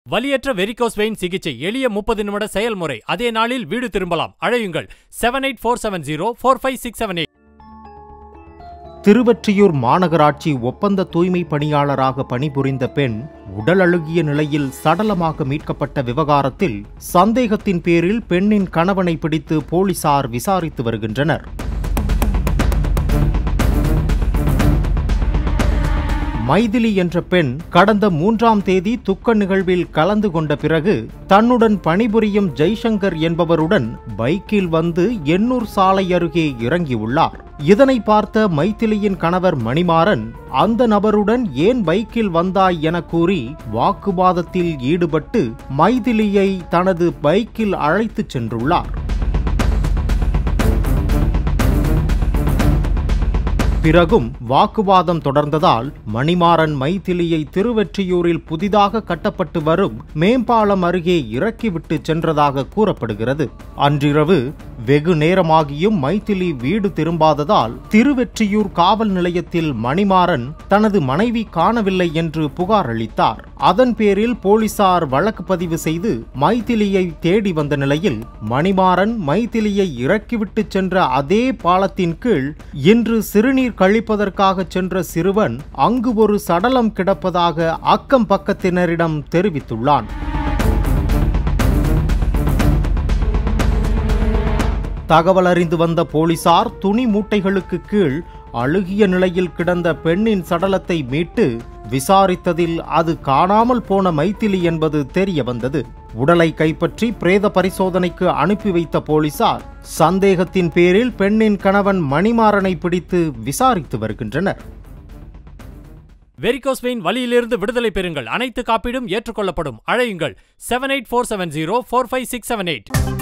வலியற்ற varicose vein சிகிச்சை எளிய முப்பது நிமிட செயல்முறை அதே நாளில் வீடு திரும்பலாம் அழையுங்கள் seven eight four seven zero four five six seven eight Thiruvottiyur மாநகராட்சி ஒப்பந்த தூய்மை பணியாளராக பணிபுரிந்த பெண் உடல் அழுகிய நிலையில் சடலமாக மீட்கப்பட்ட விவகாரத்தில் சந்தேகத்தின் பேரில் பெண்ணின் கணவனை பிடித்து போலீசார் விசாரித்து வருகின்றனர் மைதிலி என்ற பெண் கடந்த மூன்றாம் தேதி துக்க நிகழ்வில் கலந்து கொண்ட பிறகு தன்னுடன் பணிபுரியும் ஜெய்சங்கர் என்பவருடன் பைக்கில் வந்து எண்ணூர் சாலை அருகே இறங்கியுள்ளார் இதனை பார்த்த மைதிலியின் கணவர் மணிமாறன் அந்த நபருடன் ஏன் பைக்கில் வந்தாய் என கூறி வாக்குவாதத்தில் ஈடுபட்டு மைதிலியை தனது பைக்கில் அழைத்துச் சென்றுள்ளார் பிறகும் வாக்குவாதம் தொடர்ந்ததால் மணிமாறன் மைதிலியை திருவெற்றியூரில் புதிதாக கட்டப்பட்டு வரும் மேம்பாலம் அருகே இறக்கிவிட்டு சென்றதாக கூறப்படுகிறது அன்றிரவு வெகு நேரமாகியும் மைதிலி வீடு திரும்பாததால் திருவெற்றியூர் காவல் நிலையத்தில் மணிமாறன் தனது மனைவி காணவில்லை என்று புகார் அளித்தார் அதன் பேரில் போலீசார் வழக்கு பதிவு செய்து மைதிலியை தேடி வந்த நிலையில் மணிமாறன் மைதிலியை இறக்கிவிட்டு சென்ற அதே பாலத்தின் கீழ் இன்று சிறுநீர் கழிப்பதற்காக சென்ற சிறுவன் அங்கு ஒரு சடலம் கிடப்பதாக அக்கம் பக்கத்தினரிடம் தெரிவித்துள்ளான் தகவல் அறிந்து வந்த போலீசார் துணி மூட்டைகளுக்கு கீழ் அழுகிய நிலையில் கிடந்த பெண்ணின் சடலத்தை மீட்டு விசாரித்ததில் அது காணாமல் போன மைத்திலி என்பது தெரிய வந்தது உடலை கைப்பற்றி பிரேத பரிசோதனைக்கு அனுப்பி வைத்த போலீசார் சந்தேகத்தின் பேரில் பெண்ணின் கணவன் மணிமாறனை பிடித்து விசாரித்து வருகின்றனர் வெரிகோஸ் வெயின் வலியிலிருந்து விடுதலை பெறுங்கள் அனைத்து காப்பீடும் ஏற்றுக்கொள்ளப்படும் அழையுங்கள் seven eight four seven zero four five six seven eight